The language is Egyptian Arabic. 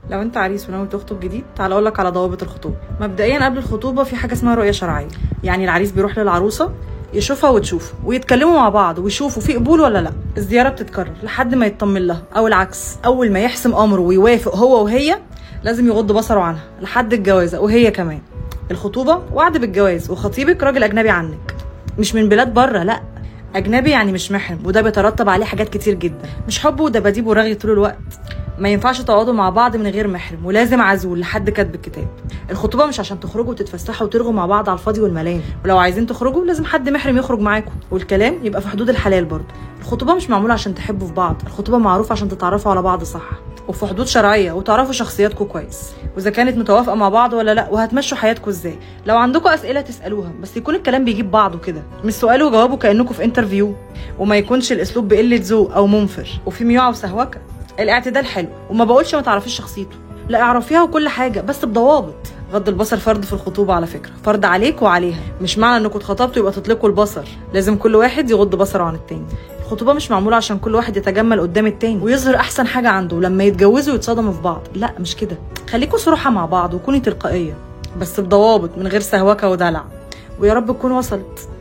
لو انت عريس وناوي تخطب جديد تعال اقول لك على ضوابط الخطوبه مبدئيا قبل الخطوبه في حاجه اسمها رؤيه شرعيه يعني العريس بيروح للعروسه يشوفها وتشوفه ويتكلموا مع بعض ويشوفوا في قبول ولا لا الزياره بتتكرر لحد ما يطمن لها او العكس اول ما يحسم امره ويوافق هو وهي لازم يغض بصره عنها لحد الجوازه وهي كمان الخطوبه وعد بالجواز وخطيبك راجل اجنبي عنك مش من بلاد بره لا اجنبي يعني مش محرم وده بيترتب عليه حاجات كتير جدا مش حب ودباديب ورغي طول الوقت ما ينفعش تقعدوا مع بعض من غير محرم ولازم عزول لحد كاتب الكتاب الخطوبه مش عشان تخرجوا وتتفسحوا وترغوا مع بعض على الفاضي والملام ولو عايزين تخرجوا لازم حد محرم يخرج معاكم والكلام يبقى في حدود الحلال برضه الخطوبه مش معموله عشان تحبوا في بعض الخطوبه معروفه عشان تتعرفوا على بعض صح وفي حدود شرعيه وتعرفوا شخصياتكم كويس واذا كانت متوافقه مع بعض ولا لا وهتمشوا حياتكم ازاي لو عندكم اسئله تسالوها بس يكون الكلام بيجيب بعضه كده مش سؤال وجوابه كانكم في انترفيو وما يكونش الاسلوب بقله ذوق او منفر وفي ميوعه وسهوكه الاعتدال حلو وما بقولش ما تعرفيش شخصيته لا اعرفيها وكل حاجه بس بضوابط غض البصر فرض في الخطوبه على فكره فرض عليك وعليها مش معنى انكم اتخطبتوا يبقى تطلقوا البصر لازم كل واحد يغض بصره عن التاني الخطوبه مش معموله عشان كل واحد يتجمل قدام التاني ويظهر احسن حاجه عنده لما يتجوزوا ويتصدموا في بعض لا مش كده خليكوا صراحه مع بعض وكوني تلقائيه بس بضوابط من غير سهوكه ودلع ويا رب تكون وصلت